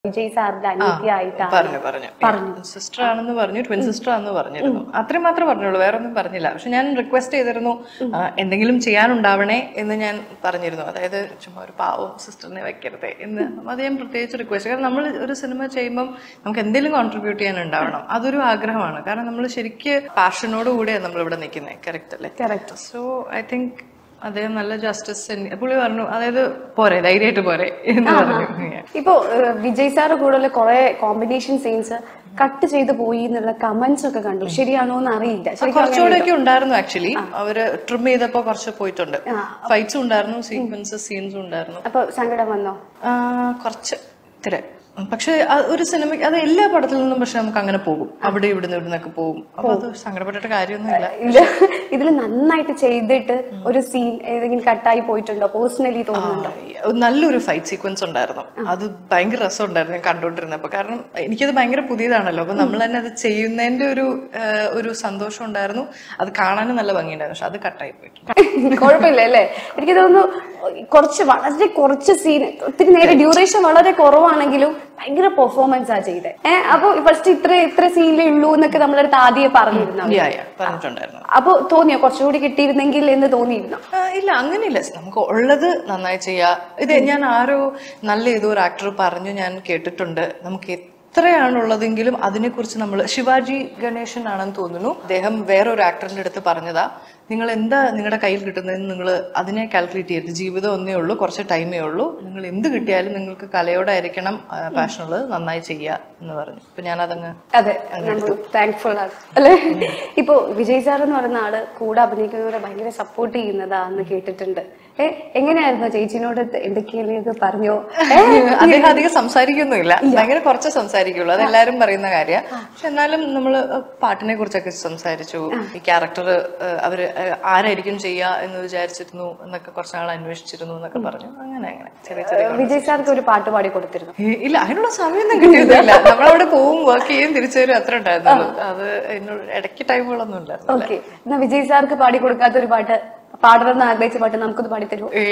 വിജയ് സാറിന്റെ അനിയത്തിയായിട്ടാണ് പറഞ്ഞു പറഞ്ഞു പറഞ്ഞു. സിസ്റ്റർ ആണെന്ന് പറഞ്ഞു ട്വിൻ സിസ്റ്റർ ആണെന്ന് പറഞ്ഞിരുന്നു അത്രയും മാത്രമേ പറഞ്ഞുള്ളൂ വേറെ ഒന്നും പറഞ്ഞില്ല പക്ഷെ ഞാൻ റിക്വസ്റ്റ് ചെയ്തിരുന്നു ആ, എന്തെങ്കിലും ചെയ്യാനുണ്ടാവണേ എന്ന് ഞാൻ പറഞ്ഞിരുന്നു അതായത് ചുമ്മാ ഒരു പാവം സിസ്റ്ററിനെ വെക്കരുതേ എന്ന് അത് ഞാൻ പ്രത്യേകിച്ച് റിക്വസ്റ്റ് കാരണം നമ്മൾ ഒരു സിനിമ ചെയ്യുമ്പം നമുക്ക് എന്തെങ്കിലും കോൺട്രിബ്യൂട്ട് ചെയ്യാൻ ഉണ്ടാവണം അതൊരു ആഗ്രഹമാണ് കാരണം നമ്മൾ ശരിക്ക് പാഷനോട് കൂടിയാണ് നമ്മൾ ഇവിടെ നിൽക്കുന്നത് കറക്റ്റ് അല്ലേ കറക്റ്റ് സോ ഐ തിങ്ക് അദ്ദേഹം നല്ല ജസ്റ്റിസ് പുള്ളി പറഞ്ഞു അതായത് പോരെ ധൈര്യമായിട്ട് പോരെ എന്ന് പറഞ്ഞു Yeah. ഇപ്പൊ ഏഹ്, വിജയ് സാറ് കൂടുതൽ കുറെ കോമ്പിനേഷൻ സീൻസ് കട്ട് ചെയ്ത് പോയി എന്നുള്ള കമന്റ്സ് ഒക്കെ കണ്ടു ശരിയാണോ എന്ന് അറിയില്ല ശരിക്കും കുറച്ചുകൂടെ ഒക്കെ ഉണ്ടായിരുന്നു ആക്ച്വലി അവര് ട്രിം ചെയ്തപ്പോ കുറച്ച് പോയിട്ടുണ്ട് ഫൈറ്റ്സും ഉണ്ടായിരുന്നു സീക്വൻസസ് സീൻസും ഉണ്ടായിരുന്നു അപ്പൊ സങ്കടം വന്നോ ആ, കുറച്ച് ഇത്തിരി പക്ഷെ ആ- ഒരു സിനിമ അത് എല്ലാ പടത്തിൽ നിന്നും പക്ഷെ നമുക്ക് അങ്ങനെ പോകും അവിടെ ഇവിടുന്ന് ഇവിടുന്നൊക്കെ പോകും അപ്പൊ അത് സങ്കടപ്പെട്ടിട്ട് കാര്യമൊന്നുമില്ല ഇത് ഇതിൽ നന്നായിട്ട് ചെയ്തിട്ട് ഒരു സീൻ ഏതെങ്കിലും കട്ടായി പോയിട്ടുണ്ടോ പേഴ്സണലി തോന്നുന്നുണ്ടോ ആ, നല്ലൊരു ഫൈറ്റ് സീക്വൻസ് ഉണ്ടായിരുന്നു അത് ഭയങ്കര രസമുണ്ടായിരുന്നു ഞാൻ കണ്ടുകൊണ്ടിരുന്നപ്പോ കാരണം എനിക്കത് ഭയങ്കര പുതിയതാണല്ലോ അപ്പൊ നമ്മൾ തന്നെ അത് ചെയ്യുന്നതിന്റെ ഒരു ആ, ഒരു സന്തോഷം ഉണ്ടായിരുന്നു അത് കാണാനും നല്ല ഭംഗിയുണ്ടായിരുന്നു പക്ഷെ അത് കട്ടായി പോയിട്ടുണ്ട് കുഴപ്പമില്ല അല്ലേ എനിക്ക് തോന്നുന്നു കുറച്ച് വളരെ കുറച്ച് സീൻ ഒത്തിരി നേരം ഡ്യൂറേഷൻ വളരെ കുറവാണെങ്കിലും ഭയങ്കര പെർഫോമൻസ് ആ ചെയ്തത് ഏഹ് അപ്പൊ ഫസ്റ്റ് ഇത്ര ഇത്ര സീനിലേ ഉള്ളൂ എന്നൊക്കെ നമ്മളടുത്ത് ആദ്യം പറഞ്ഞിരുന്നു യാ, യാ, പറഞ്ഞിട്ടുണ്ടായിരുന്നു അപ്പൊ തോന്നിയോ കുറച്ചുകൂടി കിട്ടിയിരുന്നെങ്കിൽ എന്ന് തോന്നിയിരുന്നോ ആ, ഇല്ല അങ്ങനെയില്ല നമുക്ക് ഉള്ളത് നന്നായി ചെയ്യാ ഇത് ഞാൻ ആരോ നല്ല ഏതോ ഒരു ആക്ടർ പറഞ്ഞു ഞാൻ കേട്ടിട്ടുണ്ട് നമുക്ക് എത്രയാണുള്ളതെങ്കിലും അതിനെക്കുറിച്ച് നമ്മൾ ശിവാജി ഗണേശൻ ആണെന്ന് തോന്നുന്നു അദ്ദേഹം വേറൊരു ആക്ടറിന്റെ അടുത്ത് പറഞ്ഞതാ നിങ്ങൾ എന്താ നിങ്ങളുടെ കയ്യിൽ കിട്ടുന്നതെന്ന് നിങ്ങൾ അതിനെ കാൽക്കുലേറ്റ് ചെയ്യരുത് ജീവിതം ഒന്നേ ഉള്ളൂ കുറച്ച് ടൈമേ ഉള്ളൂ നിങ്ങൾ എന്ത് കിട്ടിയാലും നിങ്ങൾക്ക് കലയോടായിരിക്കണം പാഷൻ ഉള്ളത് നന്നായി ചെയ്യുക എന്ന് പറഞ്ഞു അപ്പൊ ഞാൻ അതങ്ങ് അതെ നമ്മൾ താങ്ക്ഫുൾ ആണ് അല്ലെ ഇപ്പൊ വിജയ് സാർ എന്ന് പറയുന്ന ആള് കൂടെ അഭിനയിക്കുന്നവരെ ഭയങ്കര സപ്പോർട്ട് ചെയ്യുന്നതാന്ന് കേട്ടിട്ടുണ്ട് ഏ എങ്ങനെയായിരുന്നു ചേച്ചിനോട് എന്തൊക്കെയല്ലേ ഇത് പറഞ്ഞോ ഏ? അദ്ദേഹം അധികം സംസാരിക്കൊന്നുമില്ല ഭയങ്കര കുറച്ച് സംസാരിക്കുള്ളൂ അതെല്ലാരും പറയുന്ന കാര്യമാണ് പക്ഷെ എന്നാലും നമ്മൾ പാട്ടിനെ കുറിച്ചൊക്കെ സംസാരിച്ചു ഈ ക്യാരക്ടർ അവര് ഏഹ്, ആരായിരിക്കും ചെയ്യുക എന്ന് വിചാരിച്ചിരുന്നു എന്നൊക്കെ കുറച്ച് നാൾ അന്വേഷിച്ചിരുന്നു എന്നൊക്കെ പറഞ്ഞു അങ്ങനെ അങ്ങനെ ചെറിയ ചെറിയ വിജയ് സാർക്ക് ഒരു പാട്ട് പാടി കൊടുത്തിരുന്നു ഏ, ഇല്ല അതിനുള്ള സമയമൊന്നും കിട്ടിയതില്ല നമ്മളവിടെ പോവും വർക്ക് ചെയ്യും തിരിച്ചു വരും അത്ര ഉണ്ടായിരുന്നുള്ളൂ അത് എന്നോട് ഇടയ്ക്ക് ടൈമുകളൊന്നും ഇല്ലായിരുന്നു ഓക്കെ എന്നാ വിജയ് സാർക്ക് പാടി കൊടുക്കാത്ത ഒരു പാട്ട് പാടണമെന്ന് ആഗ്രഹിച്ച പാട്ട് നമുക്കൊന്ന് പാടി തരുമോ ഏ,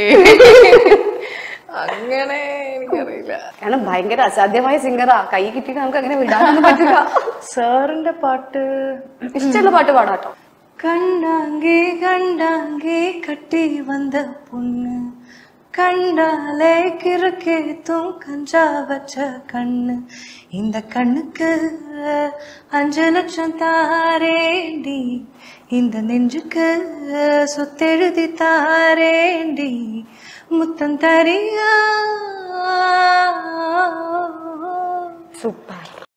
അങ്ങനെ എനിക്കറിയില്ല കാരണം ഭയങ്കര അസാധ്യമായ സിംഗറാ കൈ കിട്ടിയിട്ട് നമുക്ക് അങ്ങനെ വിടാനൊന്നും പറ്റില്ല സാറിന്റെ പാട്ട് ഇഷ്ടമുള്ള പാട്ട് പാടാട്ടോ கண்டாங்கே கண்டாங்கே கட்டி வந்த பொண்ணு கண்டாலே கிறுக்கேத்தும் கஞ்சா வச்ச கண்ணு இந்த கண்ணுக்கு அஞ்சு லட்சம் தாரேண்டி இந்த நெஞ்சுக்கு சொத்தெழுதி தாரேண்டி முத்தம் தரியா സൂപ്പർ